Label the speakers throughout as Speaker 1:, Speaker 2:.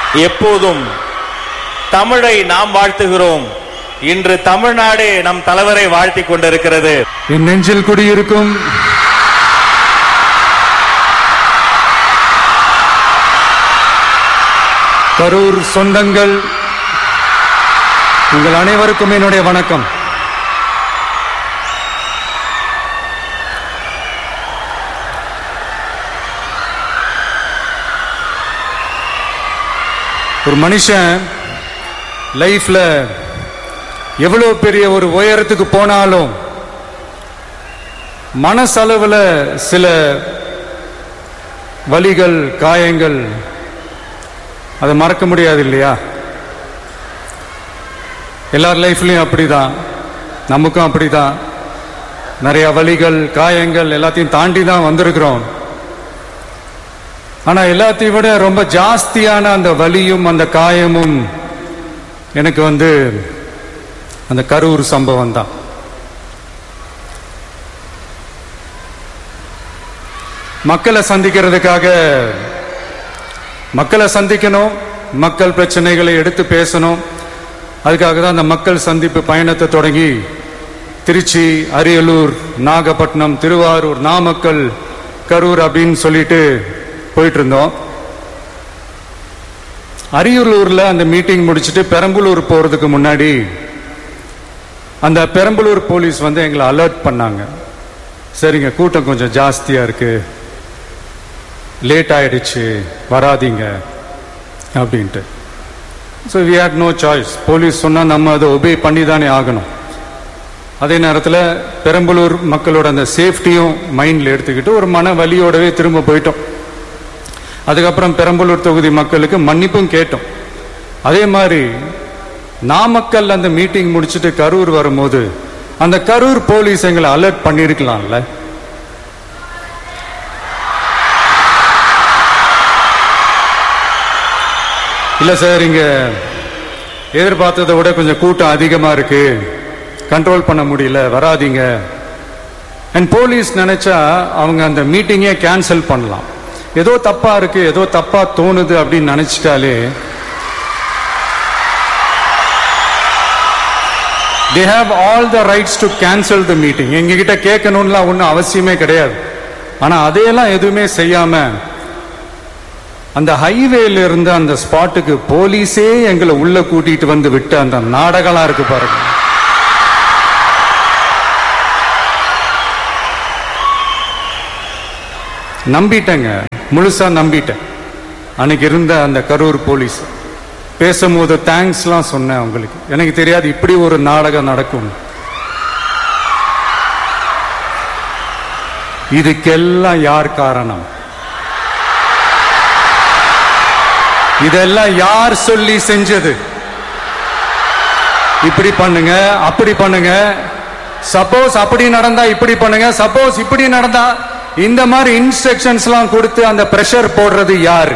Speaker 1: எப்போதும் தமிழை நாம் வாழ்த்துகிறோம் இன்று தமிழ்நாடே நம் தலைவரை வாழ்த்திக் கொண்டிருக்கிறது
Speaker 2: என் நெஞ்சில் குடியிருக்கும் கரூர் சொந்தங்கள் உங்கள் அனைவருக்கும் என்னுடைய வணக்கம் ஒரு மனுஷன் லைஃப்ல எவ்வளவு பெரிய ஒரு உயரத்துக்கு போனாலும் மனசளவுல சில வலிகள் காயங்கள் அதை மறக்க முடியாது இல்லையா எல்லார் லைஃப்லயும் அப்படிதான் நமக்கும் அப்படிதான் நிறைய வலிகள் காயங்கள் எல்லாத்தையும் தாண்டி தான் வந்திருக்கிறோம் ஆனா எல்லாத்தையும் விட ரொம்ப ஜாஸ்தியான அந்த வலியும் அந்த காயமும் எனக்கு வந்து அந்த கரூர் சம்பவம் தான் மக்களை சந்திக்கிறதுக்காக மக்களை சந்திக்கணும் மக்கள் பிரச்சனைகளை எடுத்து பேசணும் அதுக்காக தான் அந்த மக்கள் சந்திப்பு பயணத்தை தொடங்கி திருச்சி அரியலூர் நாகப்பட்டினம் திருவாரூர் நாமக்கல் கரூர் அப்படின்னு சொல்லிட்டு போயிட்டு இருந்தோம் அரியலூர்ல அந்த மீட்டிங் முடிச்சுட்டு பெரம்பலூர் போறதுக்கு முன்னாடி அந்த பெரம்பலூர் போலீஸ் வந்து எங்களை அலர்ட் பண்ணாங்க சரிங்க கூட்டம் கொஞ்சம் ஜாஸ்தியா இருக்கு லேட் ஆயிடுச்சு வராதீங்க அப்படின்ட்டு so we had no choice police சொன்னால் நம்ம அதை ஒபே பண்ணி தானே ஆகணும் அதே நேரத்தில் பெரம்பலூர் மக்களோட அந்த சேஃப்டியும் மைண்டில் எடுத்துக்கிட்டு ஒரு மன வலியோடவே திரும்ப போயிட்டோம் அதுக்கப்புறம் பெரம்பலூர் தொகுதி மக்களுக்கு மன்னிப்பும் கேட்டோம் அதே மாதிரி நாமக்கல் அந்த மீட்டிங் முடிச்சுட்டு கரூர் வரும்போது அந்த கரூர் போலீஸ் எங்களை அலர்ட் பண்ணியிருக்கலாம்ல இல்ல சார் இங்க எதிர்பார்த்ததை விட கொஞ்சம் கூட்டம் அதிகமா இருக்கு கண்ட்ரோல் பண்ண முடியல வராதீங்க அண்ட் போலீஸ் நினைச்சா அவங்க அந்த மீட்டிங்கே கேன்சல் பண்ணலாம் ஏதோ தப்பா இருக்கு ஏதோ தப்பா தோணுது அப்படின்னு நினைச்சிட்டாலே they have all the rights to cancel the meeting எங்ககிட்ட கேட்கணும்லாம் ஒன்றும் அவசியமே கிடையாது ஆனா அதையெல்லாம் எதுவுமே செய்யாம அந்த ஹைவேல இருந்து அந்த ஸ்பாட்டுக்கு போலீஸே எங்களை உள்ள கூட்டிட்டு வந்து விட்டு அந்த நாடகம்லாம் இருக்கு பாருங்க நம்பிட்டேங்க முழுசா நம்பிட்டேன் அன்னைக்கு இருந்த அந்த கரூர் போலீஸ் பேசும்போது தேங்க்ஸ்லாம் சொன்னேன் அவங்களுக்கு எனக்கு தெரியாது இப்படி ஒரு நாடகம் நடக்கும் இதுக்கெல்லாம் யார் காரணம் இதெல்லாம் யார் சொல்லி செஞ்சது இப்படி பண்ணுங்க அப்படி பண்ணுங்க சப்போஸ் அப்படி நடந்தா இப்படி பண்ணுங்க சப்போஸ் இப்படி நடந்தா இந்த மாதிரி இன்ஸ்ட்ரக்ஷன்ஸ் எல்லாம் கொடுத்து அந்த பிரஷர் போடுறது யாரு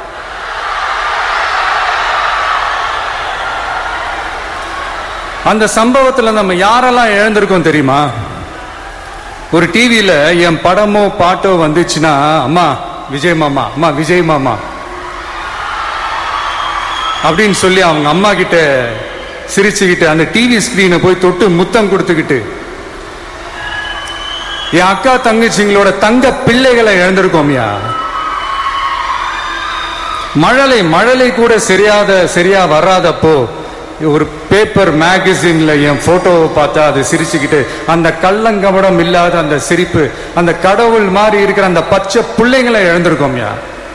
Speaker 2: அந்த சம்பவத்துல நம்ம யாரெல்லாம் இழந்திருக்கோம் தெரியுமா ஒரு டிவியில என் படமோ பாட்டோ வந்துச்சுன்னா அம்மா விஜய் மாமா அம்மா விஜய் மாமா அப்படின்னு சொல்லி அவங்க அம்மா கிட்ட சிரிச்சுக்கிட்டு அந்த டிவி ஸ்கிரீனை போய் தொட்டு முத்தம் கொடுத்துக்கிட்டு என் அக்கா தங்கச்சிங்களோட தங்க பிள்ளைகளை இழந்திருக்கோம்யா மழலை மழலை கூட சரியாத சரியா வராதப்போ ஒரு பேப்பர் மேகசின்ல என் போட்டோவை பார்த்தா அது சிரிச்சுக்கிட்டு அந்த கள்ளங்கபடம் இல்லாத அந்த சிரிப்பு அந்த கடவுள் மாதிரி இருக்கிற அந்த பச்சை பிள்ளைங்களை இழந்திருக்கோம்யா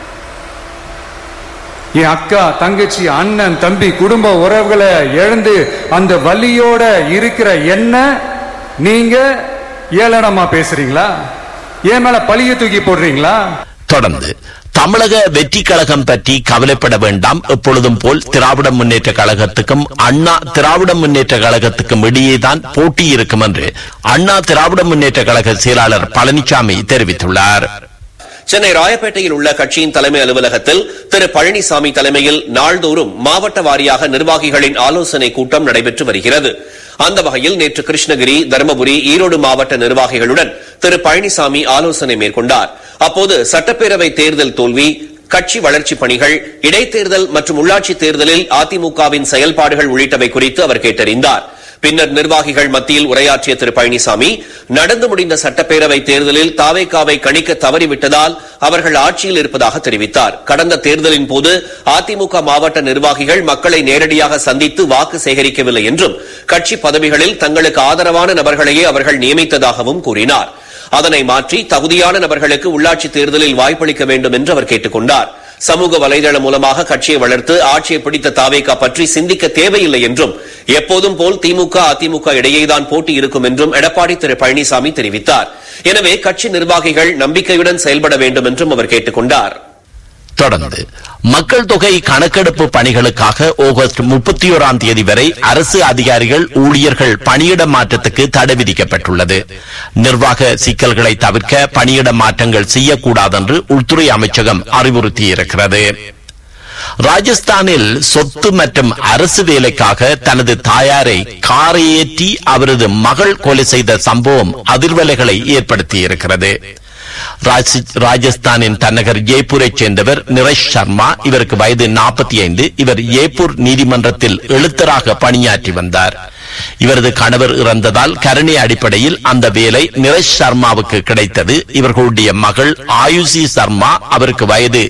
Speaker 2: என் அக்கா தங்கச்சி அண்ணன் தம்பி குடும்ப உறவுகளை இழந்து அந்த வலியோட இருக்கிற என்ன நீங்க ஏளனமா பேசுறீங்களா என் மேல பழிய தூக்கி போடுறீங்களா
Speaker 3: தொடர்ந்து தமிழக வெற்றி கழகம் பற்றி கவலைப்பட வேண்டாம் எப்பொழுதும் போல் திராவிட முன்னேற்ற கழகத்துக்கும் அண்ணா திராவிட முன்னேற்ற கழகத்துக்கும் இடையேதான் போட்டி இருக்கும் என்று அண்ணா திராவிட முன்னேற்ற கழக செயலாளர் பழனிசாமி தெரிவித்துள்ளார்
Speaker 4: சென்னை ராயப்பேட்டையில் உள்ள கட்சியின் தலைமை அலுவலகத்தில் திரு பழனிசாமி தலைமையில் நாள்தோறும் மாவட்ட வாரியாக நிர்வாகிகளின் ஆலோசனை கூட்டம் நடைபெற்று வருகிறது அந்த வகையில் நேற்று கிருஷ்ணகிரி தருமபுரி ஈரோடு மாவட்ட நிர்வாகிகளுடன் திரு பழனிசாமி ஆலோசனை மேற்கொண்டார் அப்போது சட்டப்பேரவை தேர்தல் தோல்வி கட்சி வளர்ச்சி பணிகள் இடைத்தேர்தல் மற்றும் உள்ளாட்சி தேர்தலில் அதிமுகவின் செயல்பாடுகள் உள்ளிட்டவை குறித்து அவர் கேட்டறிந்தார் பின்னர் நிர்வாகிகள் மத்தியில் உரையாற்றிய திரு பழனிசாமி நடந்து முடிந்த சட்டப்பேரவை தேர்தலில் தாவேகாவை கணிக்க தவறிவிட்டதால் அவர்கள் ஆட்சியில் இருப்பதாக தெரிவித்தார் கடந்த தேர்தலின் போது அதிமுக மாவட்ட நிர்வாகிகள் மக்களை நேரடியாக சந்தித்து வாக்கு சேகரிக்கவில்லை என்றும் கட்சி பதவிகளில் தங்களுக்கு ஆதரவான நபர்களையே அவர்கள் நியமித்ததாகவும் கூறினார் அதனை மாற்றி தகுதியான நபர்களுக்கு உள்ளாட்சி தேர்தலில் வாய்ப்பளிக்க வேண்டும் என்று அவர் கேட்டுக் கொண்டார் சமூக வலைதளம் மூலமாக கட்சியை வளர்த்து ஆட்சியை பிடித்த தாவேகா பற்றி சிந்திக்க தேவையில்லை என்றும் எப்போதும் போல் திமுக அதிமுக இடையேதான் போட்டி இருக்கும் என்றும் எடப்பாடி திரு பழனிசாமி தெரிவித்தார் எனவே கட்சி நிர்வாகிகள் நம்பிக்கையுடன் செயல்பட வேண்டும் என்றும் அவர் கேட்டுக் கொண்டார்
Speaker 3: தொடர்ந்து மக்கள் தொகை கணக்கெடுப்பு பணிகளுக்காக ஆகஸ்ட் முப்பத்தி ஓராம் தேதி வரை அரசு அதிகாரிகள் ஊழியர்கள் பணியிட மாற்றத்துக்கு தடை விதிக்கப்பட்டுள்ளது நிர்வாக சிக்கல்களை தவிர்க்க பணியிட மாற்றங்கள் செய்யக்கூடாதென்று உள்துறை அமைச்சகம் அறிவுறுத்தியிருக்கிறது ராஜஸ்தானில் சொத்து மற்றும் அரசு வேலைக்காக தனது தாயாரை காரையேற்றி அவரது மகள் கொலை செய்த சம்பவம் அதிர்வலைகளை ஏற்படுத்தியிருக்கிறது ராஜ- ராஜஸ்தானின் தலைநகர் ஜெய்ப்பூரைச் சேர்ந்தவர் நிரேஷ் சர்மா இவருக்கு வயது 45 இவர் ஜெய்ப்பூர் நீதிமன்றத்தில் எழுத்தராக பணியாற்றி வந்தார் இவரது கணவர் இறந்ததால் கருணை அடிப்படையில் அந்த வேலை நிரேஷ் சர்மாவுக்கு கிடைத்தது இவர்களுடைய மகள் ஆயுஷி சர்மா அவருக்கு வயது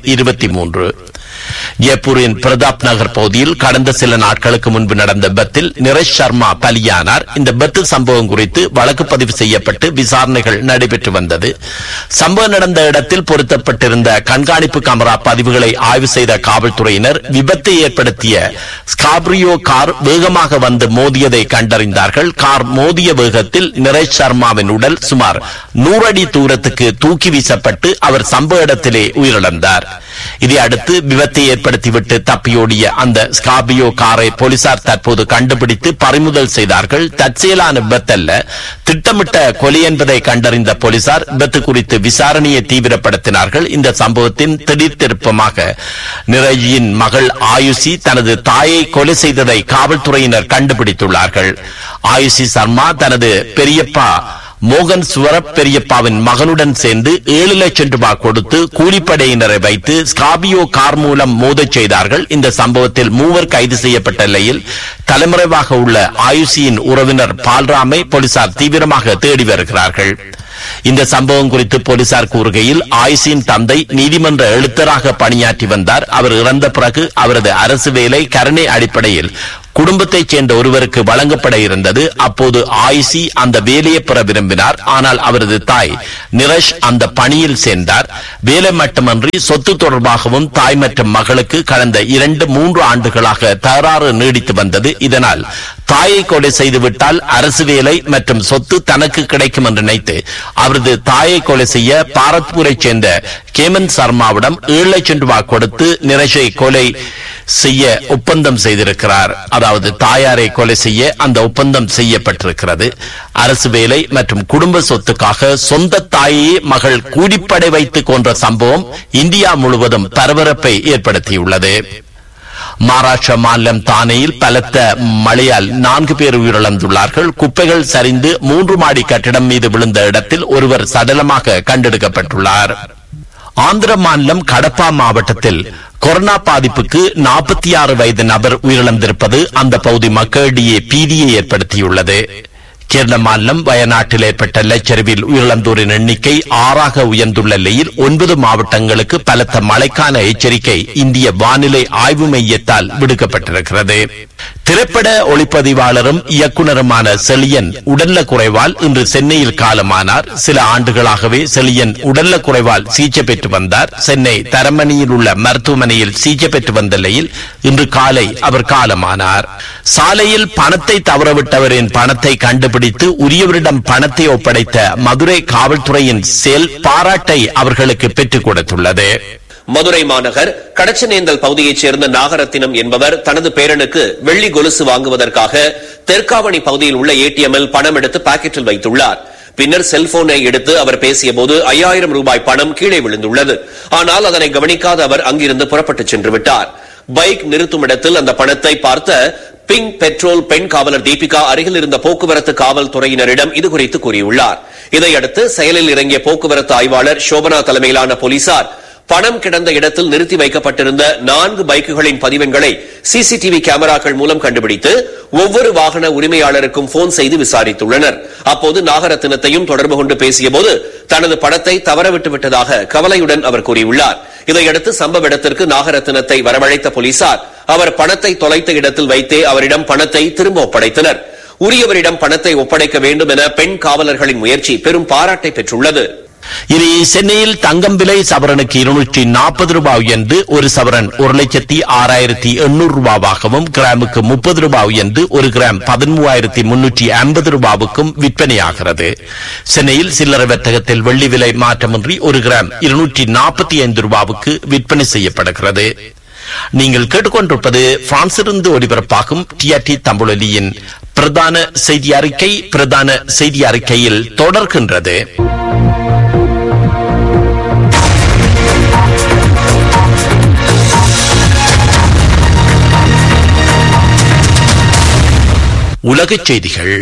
Speaker 3: 23 ஜெய்ப்பூரின் பிரதாப் நகர் பகுதியில் கடந்த சில நாட்களுக்கு முன்பு நடந்த விபத்தில் நிரேஷ் சர்மா பலியானார் இந்த விபத்து சம்பவம் குறித்து வழக்கு பதிவு செய்யப்பட்டு விசாரணைகள் நடைபெற்று வந்தது சம்பவம் நடந்த இடத்தில் பொருத்தப்பட்டிருந்த கண்காணிப்பு கேமரா பதிவுகளை ஆய்வு செய்த காவல்துறையினர் விபத்தை ஏற்படுத்திய ஸ்காப்ரியோ கார் வேகமாக வந்து மோதியதை கண்டறிந்தார்கள் கார் மோதிய வேகத்தில் நிரேஷ் சர்மாவின் உடல் சுமார் நூறு அடி தூரத்துக்கு தூக்கி வீசப்பட்டு அவர் சம்பவ இடத்திலே உயிரிழந்தார் இதை அடுத்து விபத்தை ஏற்படுத்திவிட்டு தப்பியோடிய அந்த ஸ்காபியோ காரை போலீசார் தற்போது கண்டுபிடித்து பறிமுதல் செய்தார்கள் தற்செயலான விபத்தல்ல திட்டமிட்ட கொலை என்பதை கண்டறிந்த போலீசார் விபத்து குறித்து விசாரணையை தீவிரப்படுத்தினார்கள் இந்த சம்பவத்தின் திடீர் திருப்பமாக நிரஜியின் மகள் ஆயுஷி தனது தாயை கொலை செய்ததை காவல்துறையினர் கண்டுபிடித்துள்ளார்கள் ஆயுஷி சர்மா தனது பெரியப்பா மோகன் சுவரப் பெரியப்பாவின் மகனுடன் சேர்ந்து ஏழு லட்சம் ரூபாய் கொடுத்து கூலிப்படையினரை வைத்து ஸ்காபியோ கார் மூலம் மோதச் செய்தார்கள் இந்த சம்பவத்தில் மூவர் கைது செய்யப்பட்ட நிலையில் தலைமறைவாக உள்ள ஆயுஷியின் உறவினர் பால்ராமை போலீசார் தீவிரமாக தேடி வருகிறார்கள் இந்த சம்பவம் குறித்து போலீசார் கூறுகையில் ஆயுஷின் தந்தை நீதிமன்ற எழுத்தராக பணியாற்றி வந்தார் அவர் இறந்த பிறகு அவரது அரசு வேலை கருணை அடிப்படையில் குடும்பத்தைச் சேர்ந்த ஒருவருக்கு வழங்கப்பட இருந்தது அப்போது ஆயுசி அந்த வேலையை பெற விரும்பினார் ஆனால் அவரது தாய் நிரஷ் அந்த பணியில் சேர்ந்தார் வேலை மட்டுமன்றி சொத்து தொடர்பாகவும் தாய் மற்றும் மகளுக்கு கடந்த இரண்டு மூன்று ஆண்டுகளாக தகராறு நீடித்து வந்தது இதனால் தாயை கொலை செய்துவிட்டால் அரசு வேலை மற்றும் சொத்து தனக்கு கிடைக்கும் என்று நினைத்து அவரது தாயை கொலை செய்ய பாரத்பூரைச் சேர்ந்த கேமன் சர்மாவிடம் ஏழு லட்சம் ரூபாய் கொடுத்து நிரஷை கொலை செய்ய ஒப்பந்தம் செய்திருக்கிறார் அதாவது தாயாரை கொலை செய்ய அந்த ஒப்பந்தம் செய்யப்பட்டிருக்கிறது அரசு வேலை மற்றும் குடும்ப சொத்துக்காக சொந்த தாயையே மகள் கூடிப்படை வைத்துக் கொன்ற சம்பவம் இந்தியா முழுவதும் பரபரப்பை ஏற்படுத்தியுள்ளது மகாராஷ்டிரா மாநிலம் தானேயில் பலத்த மழையால் நான்கு பேர் உயிரிழந்துள்ளார்கள் குப்பைகள் சரிந்து மூன்று மாடி கட்டிடம் மீது விழுந்த இடத்தில் ஒருவர் சடலமாக கண்டெடுக்கப்பட்டுள்ளார் ஆந்திர மாநிலம் கடப்பா மாவட்டத்தில் கொரோனா பாதிப்புக்கு நாற்பத்தி ஆறு வயது நபர் உயிரிழந்திருப்பது அந்த பகுதி மக்களிடையே பீதியை ஏற்படுத்தியுள்ளது கேரள மாநிலம் வயநாட்டில் ஏற்பட்ட நிலச்சரிவில் உயிரிழந்தோரின் எண்ணிக்கை ஆறாக உயர்ந்துள்ள நிலையில் ஒன்பது மாவட்டங்களுக்கு பலத்த மழைக்கான எச்சரிக்கை இந்திய வானிலை ஆய்வு மையத்தால் விடுக்கப்பட்டிருக்கிறது திரைப்பட ஒளிப்பதிவாளரும் இயக்குனருமான செலியன் உடல்ல குறைவால் இன்று சென்னையில் காலமானார் சில ஆண்டுகளாகவே செலியன் உடல்ல குறைவால் சிகிச்சை பெற்று வந்தார் சென்னை தரமணியில் உள்ள மருத்துவமனையில் சிகிச்சை பெற்று வந்த நிலையில் இன்று காலை அவர் காலமானார் சாலையில் பணத்தை தவறவிட்டவரின் பணத்தை கண்டுபிடித்து உரியவரிடம் பணத்தை ஒப்படைத்த மதுரை காவல்துறையின் செயல் பாராட்டை அவர்களுக்கு பெற்றுக் கொடுத்துள்ளது
Speaker 4: மதுரை மாநகர் கடச்சனேந்தல் பகுதியைச் சேர்ந்த நாகரத்தினம் என்பவர் தனது பேரனுக்கு வெள்ளி கொலுசு வாங்குவதற்காக தெற்காவணி பகுதியில் உள்ள ஏடிஎம்மில் பணம் எடுத்து பாக்கெட்டில் வைத்துள்ளார் பின்னர் செல்போனை எடுத்து அவர் பேசியபோது ஐயாயிரம் ரூபாய் பணம் கீழே விழுந்துள்ளது ஆனால் அதனை கவனிக்காத அவர் அங்கிருந்து புறப்பட்டுச் சென்று விட்டார் பைக் நிறுத்தும் இடத்தில் அந்த பணத்தை பார்த்த பிங்க் பெட்ரோல் பெண் காவலர் தீபிகா அருகில் இருந்த போக்குவரத்து காவல்துறையினரிடம் இது குறித்து கூறியுள்ளார் இதையடுத்து செயலில் இறங்கிய போக்குவரத்து ஆய்வாளர் சோபனா தலைமையிலான போலீசார் பணம் கிடந்த இடத்தில் நிறுத்தி வைக்கப்பட்டிருந்த நான்கு பைக்குகளின் பதிவெண்களை சிசிடிவி கேமராக்கள் மூலம் கண்டுபிடித்து ஒவ்வொரு வாகன உரிமையாளருக்கும் போன் செய்து விசாரித்துள்ளனர் அப்போது நாகரத்தினத்தையும் தொடர்பு கொண்டு பேசியபோது தனது பணத்தை தவறவிட்டு விட்டதாக கவலையுடன் அவர் கூறியுள்ளார் இதையடுத்து சம்பவ இடத்திற்கு நாகரத்தினத்தை வரவழைத்த போலீசார் அவர் பணத்தை தொலைத்த இடத்தில் வைத்தே அவரிடம் பணத்தை திரும்ப ஒப்படைத்தனர் உரியவரிடம் பணத்தை ஒப்படைக்க வேண்டும் என பெண் காவலர்களின் முயற்சி பெரும் பாராட்டை பெற்றுள்ளது
Speaker 3: இனி சென்னையில் தங்கம் விலை சவரனுக்கு இருநூற்றி நாற்பது ரூபாய் உயர்ந்து ஒரு சவரன் ஒரு லட்சத்தி ஆறாயிரத்தி எண்ணூறு ரூபாவாகவும் கிராமுக்கு முப்பது ரூபாய் உயர்ந்து ஒரு கிராம் பதிமூவாயிரத்தி முன்னூற்றி ஐம்பது ரூபாவுக்கும் விற்பனையாகிறது சென்னையில் சில்லறை வர்த்தகத்தில் வெள்ளி விலை மாற்றமின்றி ஒரு கிராம் இருநூற்றி நாற்பத்தி ஐந்து ரூபாவுக்கு விற்பனை செய்யப்படுகிறது நீங்கள் கேட்டுக்கொண்டிருப்பது பிரான்சிலிருந்து ஒலிபரப்பாகும் டிஆர்டி தமிழொலியின் பிரதான செய்தி அறிக்கை பிரதான செய்தி அறிக்கையில் தொடர்கின்றது உலகச் செய்திகள்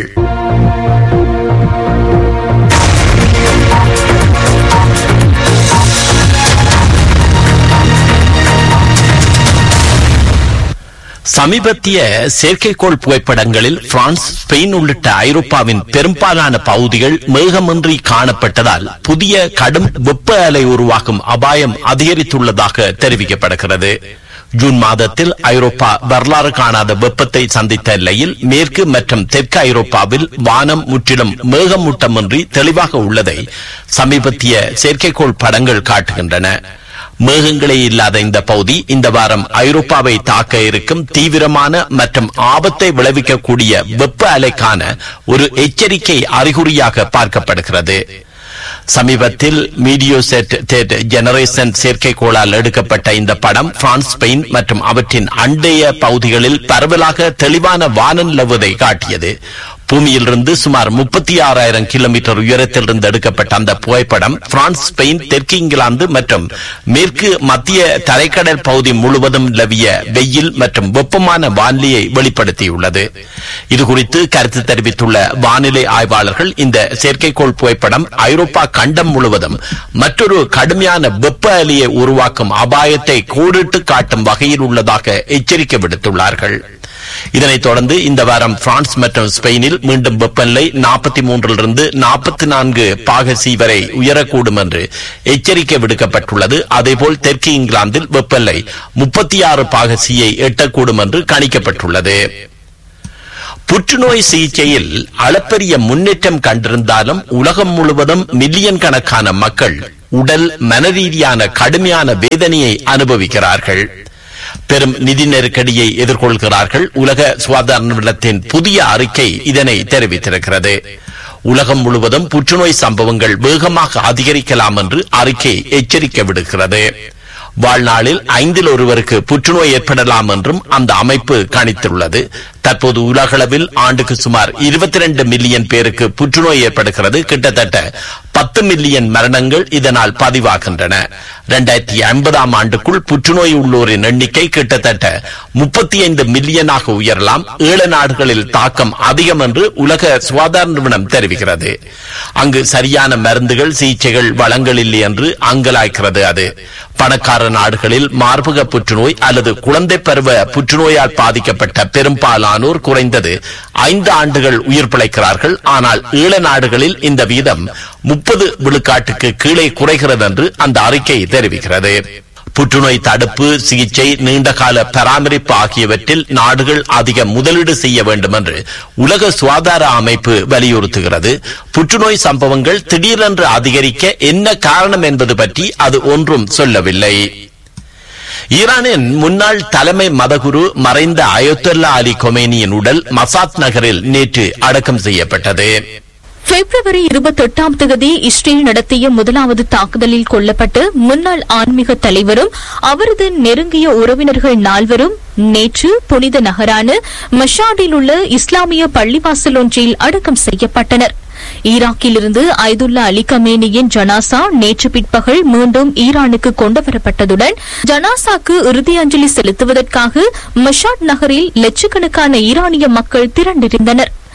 Speaker 3: சமீபத்திய செயற்கைக்கோள் புகைப்படங்களில் பிரான்ஸ் ஸ்பெயின் உள்ளிட்ட ஐரோப்பாவின் பெரும்பாலான பகுதிகள் மேகமின்றி காணப்பட்டதால் புதிய கடும் வெப்ப அலை உருவாகும் அபாயம் அதிகரித்துள்ளதாக தெரிவிக்கப்படுகிறது ஜூன் மாதத்தில் ஐரோப்பா வரலாறு காணாத வெப்பத்தை சந்தித்த நிலையில் மேற்கு மற்றும் தெற்கு ஐரோப்பாவில் வானம் முற்றிலும் மேகமூட்டமின்றி தெளிவாக உள்ளதை சமீபத்திய செயற்கைக்கோள் படங்கள் காட்டுகின்றன மேகங்களே இல்லாத இந்த பகுதி இந்த வாரம் ஐரோப்பாவை தாக்க இருக்கும் தீவிரமான மற்றும் ஆபத்தை விளைவிக்கக்கூடிய வெப்ப அலைக்கான ஒரு எச்சரிக்கை அறிகுறியாக பார்க்கப்படுகிறது சமீபத்தில் மீடியோசெட் டெட் ஜெனரேஷன் செயற்கைக்கோளால் எடுக்கப்பட்ட இந்த படம் பிரான்ஸ் ஸ்பெயின் மற்றும் அவற்றின் அண்டைய பகுதிகளில் பரவலாக தெளிவான வானம் நிலவுவதை காட்டியது பூமியிலிருந்து சுமார் முப்பத்தி ஆறாயிரம் கிலோமீட்டர் உயரத்தில் இருந்து எடுக்கப்பட்ட அந்த புகைப்படம் பிரான்ஸ் ஸ்பெயின் தெற்கு இங்கிலாந்து மற்றும் மேற்கு மத்திய தரைக்கடல் பகுதி முழுவதும் நிலவிய வெயில் மற்றும் வெப்பமான வானிலையை வெளிப்படுத்தியுள்ளது இதுகுறித்து கருத்து தெரிவித்துள்ள வானிலை ஆய்வாளர்கள் இந்த செயற்கைக்கோள் புகைப்படம் ஐரோப்பா கண்டம் முழுவதும் மற்றொரு கடுமையான வெப்ப அலையை உருவாக்கும் அபாயத்தை கோடிட்டு காட்டும் வகையில் உள்ளதாக எச்சரிக்கை விடுத்துள்ளார்கள் இதனைத் தொடர்ந்து இந்த வாரம் பிரான்ஸ் மற்றும் ஸ்பெயினில் மீண்டும் வெப்பநிலை நாற்பத்தி மூன்றிலிருந்து நாற்பத்தி நான்கு பாகசி வரை உயரக்கூடும் என்று எச்சரிக்கை விடுக்கப்பட்டுள்ளது அதேபோல் தெற்கு இங்கிலாந்தில் வெப்பநிலை முப்பத்தி ஆறு பாகசியை எட்டக்கூடும் என்று கணிக்கப்பட்டுள்ளது புற்றுநோய் சிகிச்சையில் அளப்பரிய முன்னேற்றம் கண்டிருந்தாலும் உலகம் முழுவதும் மில்லியன் கணக்கான மக்கள் உடல் மனரீதியான கடுமையான வேதனையை அனுபவிக்கிறார்கள் பெரும் நிதி நெருக்கடியை எதிர்கொள்கிறார்கள் உலக சுகாதார நிறுவனத்தின் புதிய அறிக்கை இதனை தெரிவித்திருக்கிறது உலகம் முழுவதும் புற்றுநோய் சம்பவங்கள் வேகமாக அதிகரிக்கலாம் என்று அறிக்கை எச்சரிக்கை விடுகிறது வாழ்நாளில் ஐந்தில் ஒருவருக்கு புற்றுநோய் ஏற்படலாம் என்றும் அந்த அமைப்பு கணித்துள்ளது தற்போது உலகளவில் ஆண்டுக்கு சுமார் இருபத்தி ரெண்டு மில்லியன் பேருக்கு புற்றுநோய் ஏற்படுகிறது கிட்டத்தட்ட பத்து மில்லியன் மரணங்கள் இதனால் பதிவாகின்றன இரண்டாயிரத்தி ஐம்பதாம் ஆண்டுக்குள் புற்றுநோய் உள்ளோரின் எண்ணிக்கை கிட்டத்தட்ட முப்பத்தி ஐந்து மில்லியனாக உயரலாம் ஏழு நாடுகளில் தாக்கம் அதிகம் என்று உலக சுகாதார நிறுவனம் தெரிவிக்கிறது அங்கு சரியான மருந்துகள் சிகிச்சைகள் வளங்கள் இல்லை என்று அங்கலாய்க்கிறது அது பணக்கார நாடுகளில் மார்பக புற்றுநோய் அல்லது குழந்தை பருவ புற்றுநோயால் பாதிக்கப்பட்ட பெரும்பாலானோர் குறைந்தது ஐந்து ஆண்டுகள் உயிர் பிழைக்கிறார்கள் ஆனால் ஈழ நாடுகளில் இந்த வீதம் முப்பது விழுக்காட்டுக்கு கீழே குறைகிறது என்று அந்த அறிக்கை தெரிவிக்கிறது புற்றுநோய் தடுப்பு சிகிச்சை நீண்டகால பராமரிப்பு ஆகியவற்றில் நாடுகள் அதிக முதலீடு செய்ய வேண்டும் என்று உலக சுகாதார அமைப்பு வலியுறுத்துகிறது புற்றுநோய் சம்பவங்கள் திடீரென்று அதிகரிக்க என்ன காரணம் என்பது பற்றி அது ஒன்றும் சொல்லவில்லை ஈரானின் முன்னாள் தலைமை மதகுரு மறைந்த அயோத்தல்லா அலி கொமேனியின் உடல் மசாத் நகரில் நேற்று அடக்கம் செய்யப்பட்டது
Speaker 5: பிப்ரவரி இருபத்தெட்டாம் தேதி இஸ்ரேல் நடத்திய முதலாவது தாக்குதலில் கொல்லப்பட்டு முன்னாள் ஆன்மீக தலைவரும் அவரது நெருங்கிய உறவினர்கள் நால்வரும் நேற்று புனித நகரான மஷாடில் உள்ள இஸ்லாமிய பள்ளிவாசல் ஒன்றில் அடக்கம் செய்யப்பட்டனர் ஈராக்கிலிருந்து ஐதுல்லா அலி கமேனியின் ஜனாசா நேற்று பிற்பகல் மீண்டும் ஈரானுக்கு கொண்டுவரப்பட்டதுடன் ஜனாசாக்கு இறுதி அஞ்சலி செலுத்துவதற்காக மஷாட் நகரில் லட்சக்கணக்கான ஈரானிய மக்கள் திரண்டிருந்தனர்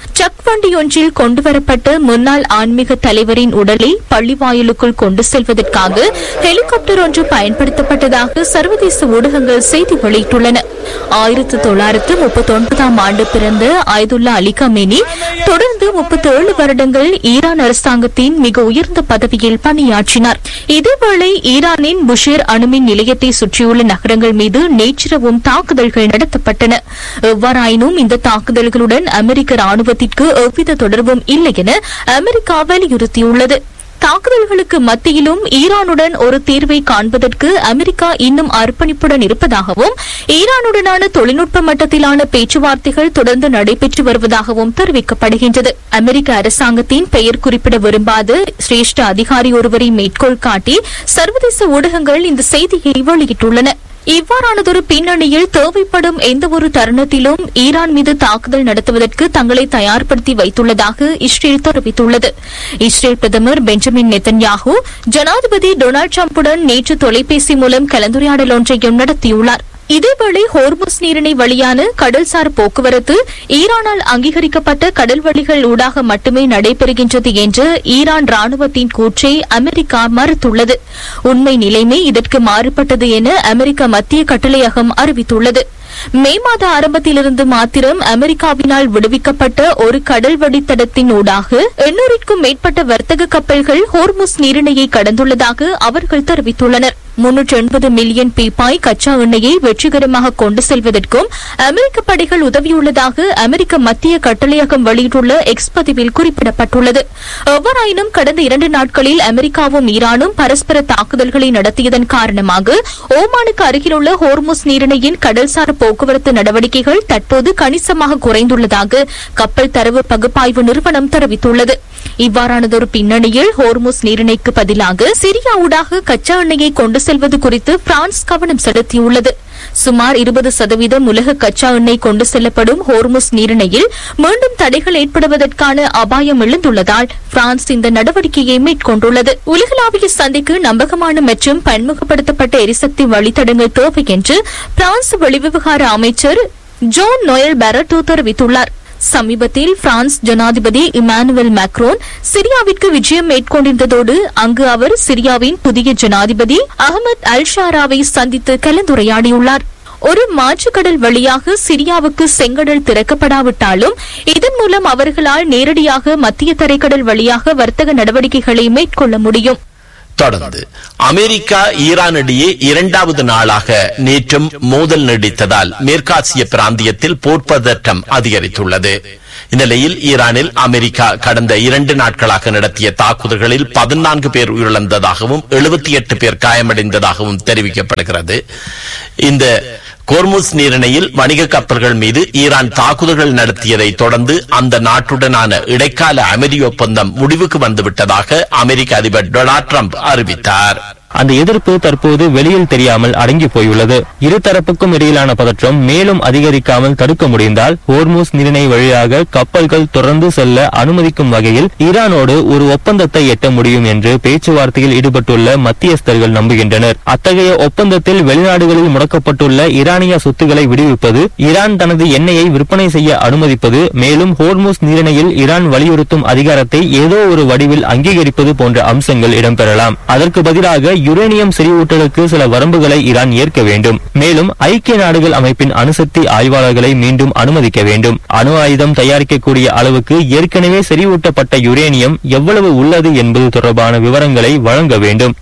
Speaker 5: சக் வண்டி ஒன்றில் கொண்டுவரப்பட்ட முன்னாள் ஆன்மீக தலைவரின் உடலை பள்ளிவாயலுக்குள் கொண்டு செல்வதற்காக ஹெலிகாப்டர் ஒன்று பயன்படுத்தப்பட்டதாக சர்வதேச ஊடகங்கள் செய்தி வெளியிட்டுள்ளன ஆயிரத்து தொள்ளாயிரத்து முப்பத்தி ஒன்பதாம் ஆண்டு பிறந்த ஆயுதுல்லா அலி கமேனி தொடர்ந்து முப்பத்தி ஏழு வருடங்கள் ஈரான் அரசாங்கத்தின் மிக உயர்ந்த பதவியில் பணியாற்றினார் இதேவேளை ஈரானின் புஷேர் அணுமின் நிலையத்தை சுற்றியுள்ள நகரங்கள் மீது நேற்றிரவும் தாக்குதல்கள் நடத்தப்பட்டன எவ்வாறாயினும் இந்த தாக்குதல்களுடன் அமெரிக்க ராணுவத்திற்கு எவ்வித தொடர்பும் இல்லை என அமெரிக்கா வலியுறுத்தியுள்ளது தாக்குதல்களுக்கு மத்தியிலும் ஈரானுடன் ஒரு தீர்வை காண்பதற்கு அமெரிக்கா இன்னும் அர்ப்பணிப்புடன் இருப்பதாகவும் ஈரானுடனான தொழில்நுட்ப மட்டத்திலான பேச்சுவார்த்தைகள் தொடர்ந்து நடைபெற்று வருவதாகவும் தெரிவிக்கப்படுகின்றது அமெரிக்க அரசாங்கத்தின் பெயர் குறிப்பிட விரும்பாத சிரேஷ்ட அதிகாரி ஒருவரை மேற்கோள் காட்டி சர்வதேச ஊடகங்கள் இந்த செய்தியை வெளியிட்டுள்ளன இவ்வாறானதொரு பின்னணியில் தேவைப்படும் எந்தவொரு தருணத்திலும் ஈரான் மீது தாக்குதல் நடத்துவதற்கு தங்களை தயார்படுத்தி வைத்துள்ளதாக இஸ்ரேல் தெரிவித்துள்ளது இஸ்ரேல் பிரதமர் பெஞ்சமின் நெத்தன்யாகு ஜனாதிபதி டொனால்டு டிரம்புடன் நேற்று தொலைபேசி மூலம் கலந்துரையாடல் ஒன்றையும் நடத்தியுள்ளார் இதேவேளை ஹோர்முஸ் நீரிணை வழியான கடல்சார் போக்குவரத்து ஈரானால் அங்கீகரிக்கப்பட்ட கடல் வழிகள் ஊடாக மட்டுமே நடைபெறுகின்றது என்ற ஈரான் ராணுவத்தின் கூற்றை அமெரிக்கா மறுத்துள்ளது உண்மை நிலைமை இதற்கு மாறுபட்டது என அமெரிக்க மத்திய கட்டளையகம் அறிவித்துள்ளது மே மாத ஆரம்பத்திலிருந்து மாத்திரம் அமெரிக்காவினால் விடுவிக்கப்பட்ட ஒரு கடல் வழித்தடத்தின் ஊடாக எண்ணூறிற்கும் மேற்பட்ட வர்த்தக கப்பல்கள் ஹோர்முஸ் நீரிணையை கடந்துள்ளதாக அவர்கள் தெரிவித்துள்ளனர் முன்னூற்று எண்பது மில்லியன் பீப்பாய் கச்சா எண்ணெயை வெற்றிகரமாக கொண்டு செல்வதற்கும் அமெரிக்க படைகள் உதவியுள்ளதாக அமெரிக்க மத்திய கட்டளையகம் வெளியிட்டுள்ள எக்ஸ் பதிவில் குறிப்பிடப்பட்டுள்ளது எவ்வாறாயினும் கடந்த இரண்டு நாட்களில் அமெரிக்காவும் ஈரானும் பரஸ்பர தாக்குதல்களை நடத்தியதன் காரணமாக ஓமானுக்கு அருகிலுள்ள ஹோர்முஸ் நீரிணையின் கடல்சார் போக்குவரத்து நடவடிக்கைகள் தற்போது கணிசமாக குறைந்துள்ளதாக கப்பல் தரவு பகுப்பாய்வு நிறுவனம் தெரிவித்துள்ளது இவ்வாறானதொரு பின்னணியில் ஹோர்முஸ் நீரிணைக்கு பதிலாக சிரியா ஊடாக கச்சா எண்ணெயை கொண்டு செல்வது குறித்து பிரான்ஸ் கவனம் செலுத்தியுள்ளது சுமார் இருபது சதவீதம் உலக கச்சா எண்ணெய் கொண்டு செல்லப்படும் ஹோர்முஸ் நீரிணையில் மீண்டும் தடைகள் ஏற்படுவதற்கான அபாயம் எழுந்துள்ளதால் பிரான்ஸ் இந்த நடவடிக்கையை மேற்கொண்டுள்ளது உலகளாவிய சந்தைக்கு நம்பகமான மற்றும் பன்முகப்படுத்தப்பட்ட எரிசக்தி வழித்தடங்கள் தேவை என்று பிரான்ஸ் வெளிவிவகார அமைச்சர் ஜோன் நோயல் பெரட்டோ தெரிவித்துள்ளார் சமீபத்தில் பிரான்ஸ் ஜனாதிபதி இமானுவேல் மேக்ரோன் சிரியாவிற்கு விஜயம் மேற்கொண்டிருந்ததோடு அங்கு அவர் சிரியாவின் புதிய ஜனாதிபதி அகமது அல் ஷாராவை சந்தித்து கலந்துரையாடியுள்ளார் ஒரு மாற்றுக்கடல் வழியாக சிரியாவுக்கு செங்கடல் திறக்கப்படாவிட்டாலும் இதன் மூலம் அவர்களால் நேரடியாக மத்திய தரைக்கடல் வழியாக வர்த்தக நடவடிக்கைகளை மேற்கொள்ள முடியும்
Speaker 3: தொடர்ந்து அமெரிக்கா ஈரான் இடையே இரண்டாவது நாளாக நேற்றும் மோதல் நீடித்ததால் மேற்காசிய பிராந்தியத்தில் போர் பதற்றம் அதிகரித்துள்ளது இந்நிலையில் ஈரானில் அமெரிக்கா கடந்த இரண்டு நாட்களாக நடத்திய தாக்குதல்களில் பதினான்கு பேர் உயிரிழந்ததாகவும் எழுபத்தி எட்டு பேர் காயமடைந்ததாகவும் தெரிவிக்கப்படுகிறது இந்த கோர்முஸ் நீரிணையில் வணிக கப்பல்கள் மீது ஈரான் தாக்குதல்கள் நடத்தியதை தொடர்ந்து அந்த நாட்டுடனான இடைக்கால அமைதி ஒப்பந்தம் முடிவுக்கு வந்துவிட்டதாக அமெரிக்க அதிபர் டொனால்ட் ட்ரம்ப் அறிவித்தார்
Speaker 6: அந்த எதிர்ப்பு தற்போது வெளியில் தெரியாமல் அடங்கி போயுள்ளது இருதரப்புக்கும் இடையிலான பதற்றம் மேலும் அதிகரிக்காமல் தடுக்க முடிந்தால் ஹோர்மூஸ் நீரிணை வழியாக கப்பல்கள் தொடர்ந்து செல்ல அனுமதிக்கும் வகையில் ஈரானோடு ஒரு ஒப்பந்தத்தை எட்ட முடியும் என்று பேச்சுவார்த்தையில் ஈடுபட்டுள்ள மத்தியஸ்தர்கள் நம்புகின்றனர் அத்தகைய ஒப்பந்தத்தில் வெளிநாடுகளில் முடக்கப்பட்டுள்ள ஈரானிய சொத்துக்களை விடுவிப்பது ஈரான் தனது எண்ணெயை விற்பனை செய்ய அனுமதிப்பது மேலும் ஹோர்மூஸ் நீரிணையில் ஈரான் வலியுறுத்தும் அதிகாரத்தை ஏதோ ஒரு வடிவில் அங்கீகரிப்பது போன்ற அம்சங்கள் இடம்பெறலாம் அதற்கு பதிலாக யுரேனியம் செறிவூட்டலுக்கு சில வரம்புகளை ஈரான் ஏற்க வேண்டும் மேலும் ஐக்கிய நாடுகள் அமைப்பின் அணுசக்தி ஆய்வாளர்களை மீண்டும் அனுமதிக்க வேண்டும் அணு ஆயுதம் தயாரிக்கக்கூடிய அளவுக்கு ஏற்கனவே செறிவூட்டப்பட்ட யுரேனியம் எவ்வளவு உள்ளது என்பது தொடர்பான விவரங்களை வழங்க வேண்டும்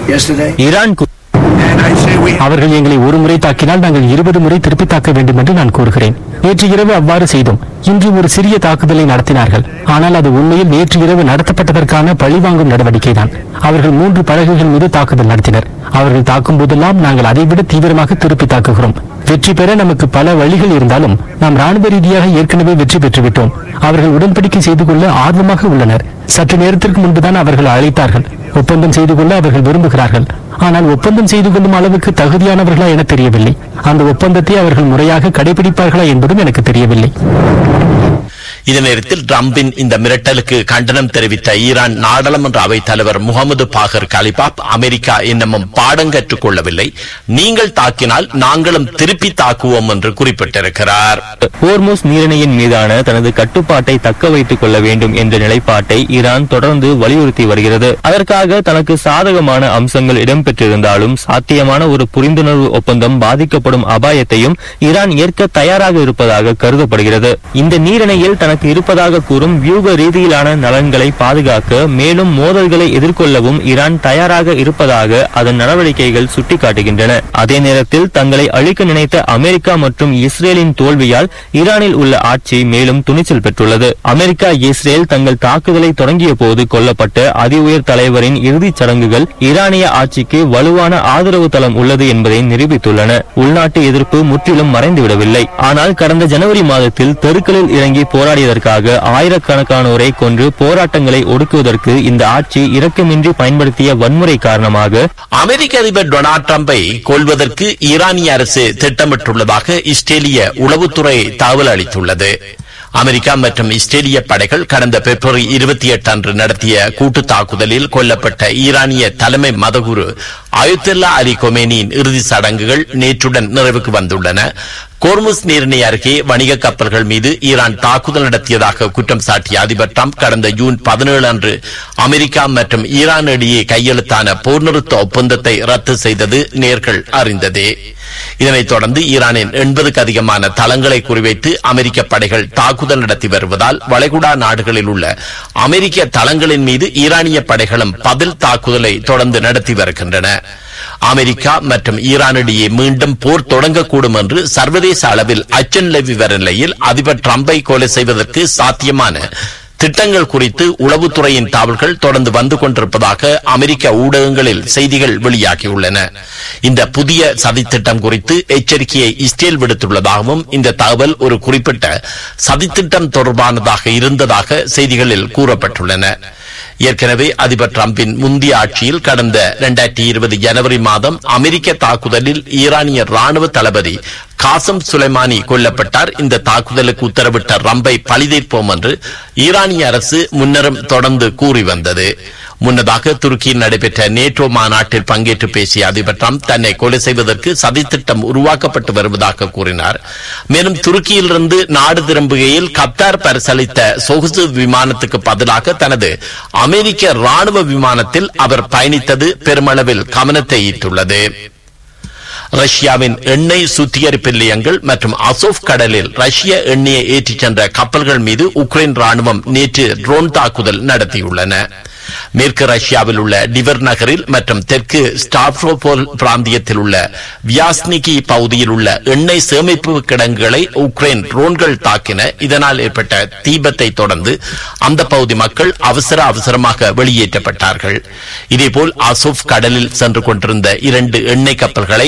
Speaker 6: ஈரான் கு-
Speaker 7: அவர்கள் எங்களை ஒரு முறை தாக்கினால் நாங்கள் இருபது முறை திருப்பி தாக்க வேண்டும் என்று நான் கூறுகிறேன் நேற்று இரவு அவ்வாறு செய்தோம் இன்று ஒரு சிறிய தாக்குதலை நடத்தினார்கள் ஆனால் அது உண்மையில் நேற்று இரவு நடத்தப்பட்டதற்கான பழிவாங்கும் நடவடிக்கை தான் அவர்கள் மூன்று படகுகள் மீது தாக்குதல் நடத்தினர் அவர்கள் தாக்கும் போதெல்லாம் நாங்கள் அதைவிட தீவிரமாக திருப்பி தாக்குகிறோம் வெற்றி பெற நமக்கு பல வழிகள் இருந்தாலும் நாம் ராணுவ ரீதியாக ஏற்கனவே வெற்றி பெற்றுவிட்டோம் அவர்கள் உடன்படிக்கை செய்து கொள்ள ஆர்வமாக உள்ளனர் சற்று நேரத்திற்கு முன்புதான் அவர்கள் அழைத்தார்கள் ஒப்பந்தம் செய்து கொள்ள அவர்கள் விரும்புகிறார்கள் ஆனால் ஒப்பந்தம் செய்து கொள்ளும் அளவுக்கு தகுதியானவர்களா என தெரியவில்லை அந்த ஒப்பந்தத்தை அவர்கள் முறையாக கடைபிடிப்பார்களா என்பதும் எனக்கு தெரியவில்லை
Speaker 3: இதே நேரத்தில் ட்ரம்பின் இந்த மிரட்டலுக்கு கண்டனம் தெரிவித்த ஈரான் நாடாளுமன்ற அவைத் தலைவர் முகமது பாகர் கலிபாப் அமெரிக்கா இன்னமும் பாடம் கற்றுக் கொள்ளவில்லை நீங்கள் தாக்கினால் நாங்களும் திருப்பி தாக்குவோம் என்று குறிப்பிட்டிருக்கிறார்
Speaker 6: ஹோர்முஸ் நீரிணையின் மீதான தனது கட்டுப்பாட்டை தக்க வைத்துக் கொள்ள வேண்டும் என்ற நிலைப்பாட்டை ஈரான் தொடர்ந்து வலியுறுத்தி வருகிறது அதற்காக தனக்கு சாதகமான அம்சங்கள் இடம்பெற்றிருந்தாலும் சாத்தியமான ஒரு புரிந்துணர்வு ஒப்பந்தம் பாதிக்கப்படும் அபாயத்தையும் ஈரான் ஏற்க தயாராக இருப்பதாக கருதப்படுகிறது இந்த நீரிணையில் தனக்கு இருப்பதாக கூறும் வியூக ரீதியிலான நலன்களை பாதுகாக்க மேலும் மோதல்களை எதிர்கொள்ளவும் ஈரான் தயாராக இருப்பதாக அதன் நடவடிக்கைகள் சுட்டிக்காட்டுகின்றன அதே நேரத்தில் தங்களை அழிக்க நினைத்த அமெரிக்கா மற்றும் இஸ்ரேலின் தோல்வியால் ஈரானில் உள்ள ஆட்சி மேலும் துணிச்சல் பெற்றுள்ளது அமெரிக்கா இஸ்ரேல் தங்கள் தாக்குதலை தொடங்கிய போது கொல்லப்பட்ட அதி உயர் தலைவரின் இறுதிச் சடங்குகள் ஈரானிய ஆட்சிக்கு வலுவான ஆதரவு தளம் உள்ளது என்பதை நிரூபித்துள்ளன உள்நாட்டு எதிர்ப்பு முற்றிலும் மறைந்துவிடவில்லை ஆனால் கடந்த ஜனவரி மாதத்தில் தெருக்களில் இறங்கி போராடியதற்காக ஆயிரக்கணக்கானோரை கொன்று போராட்டங்களை ஒடுக்குவதற்கு இந்த ஆட்சி இரக்கமின்றி பயன்படுத்திய வன்முறை காரணமாக
Speaker 3: அமெரிக்க அதிபர் டொனால்ட் ட்ரம்பை கொல்வதற்கு ஈரானிய அரசு திட்டமிட்டுள்ளதாக இஸ்ரேலிய உளவுத்துறை தகவல் அளித்துள்ளது அமெரிக்கா மற்றும் இஸ்ரேலிய படைகள் கடந்த பிப்ரவரி இருபத்தி எட்டு அன்று நடத்திய கூட்டு தாக்குதலில் கொல்லப்பட்ட ஈரானிய தலைமை மதகுரு அயுத்துல்லா அலி கொமேனியின் இறுதி சடங்குகள் நேற்றுடன் நிறைவுக்கு வந்துள்ளன கோர்முஸ் நீரிணை அருகே வணிக கப்பல்கள் மீது ஈரான் தாக்குதல் நடத்தியதாக குற்றம் சாட்டிய அதிபர் ட்ரம்ப் கடந்த ஜூன் பதினேழு அன்று அமெரிக்கா மற்றும் ஈரான் இடையே கையெழுத்தான போர் நிறுத்த ஒப்பந்தத்தை ரத்து செய்தது நேர்கள் அறிந்ததே இதனைத் தொடர்ந்து ஈரானின் எண்பதுக்கு அதிகமான தளங்களை குறிவைத்து அமெரிக்க படைகள் தாக்குதல் நடத்தி வருவதால் வளைகுடா நாடுகளில் உள்ள அமெரிக்க தளங்களின் மீது ஈரானிய படைகளும் பதில் தாக்குதலை தொடர்ந்து நடத்தி வருகின்றன அமெரிக்கா மற்றும் ஈரானிடையே மீண்டும் போர் தொடங்கக்கூடும் என்று சர்வதேச அளவில் அச்சம் நிலவி வரும் நிலையில் அதிபர் ட்ரம்பை கொலை செய்வதற்கு சாத்தியமான திட்டங்கள் குறித்து உளவுத்துறையின் தகவல்கள் தொடர்ந்து வந்து கொண்டிருப்பதாக அமெரிக்க ஊடகங்களில் செய்திகள் வெளியாகியுள்ளன இந்த புதிய சதித்திட்டம் குறித்து எச்சரிக்கையை இஸ்ரேல் விடுத்துள்ளதாகவும் இந்த தகவல் ஒரு குறிப்பிட்ட சதித்திட்டம் தொடர்பானதாக இருந்ததாக செய்திகளில் கூறப்பட்டுள்ளன ஏற்கனவே அதிபர் டிரம்பின் முந்தைய ஆட்சியில் கடந்த இரண்டாயிரத்தி இருபது ஜனவரி மாதம் அமெரிக்க தாக்குதலில் ஈரானிய ராணுவ தளபதி காசம் சுலைமானி கொல்லப்பட்டார் இந்த தாக்குதலுக்கு உத்தரவிட்ட ரம்பை பழிதீர்ப்போம் என்று ஈரானிய அரசு முன்னரும் தொடர்ந்து கூறி வந்தது முன்னதாக துருக்கியில் நடைபெற்ற நேட்டோ மாநாட்டில் பங்கேற்று பேசிய அதிபர் ட்ரம்ப் தன்னை கொலை செய்வதற்கு சதித்திட்டம் உருவாக்கப்பட்டு வருவதாக கூறினார் மேலும் துருக்கியிலிருந்து நாடு திரும்புகையில் கத்தார் பரிசளித்த சொகுசு விமானத்துக்கு பதிலாக தனது அமெரிக்க ராணுவ விமானத்தில் அவர் பயணித்தது பெருமளவில் கவனத்தை ஈர்த்துள்ளது ரஷ்யாவின் எண்ணெய் சுத்திகரிப்பு நிலையங்கள் மற்றும் அசோப் கடலில் ரஷ்ய எண்ணெயை ஏற்றிச் சென்ற கப்பல்கள் மீது உக்ரைன் ராணுவம் நேற்று ட்ரோன் தாக்குதல் நடத்தியுள்ளன மேற்கு ரஷ்யாவில் உள்ள டிவர் நகரில் மற்றும் தெற்கு ஸ்டாப்ரோபோல் பிராந்தியத்தில் உள்ள வியாஸ்னிகி பகுதியில் உள்ள எண்ணெய் சேமிப்பு கிடங்குகளை உக்ரைன் ட்ரோன்கள் தாக்கின இதனால் ஏற்பட்ட தீபத்தை தொடர்ந்து அந்த பகுதி மக்கள் அவசர அவசரமாக வெளியேற்றப்பட்டார்கள் இதேபோல் அசோப் கடலில் சென்று கொண்டிருந்த இரண்டு எண்ணெய் கப்பல்களை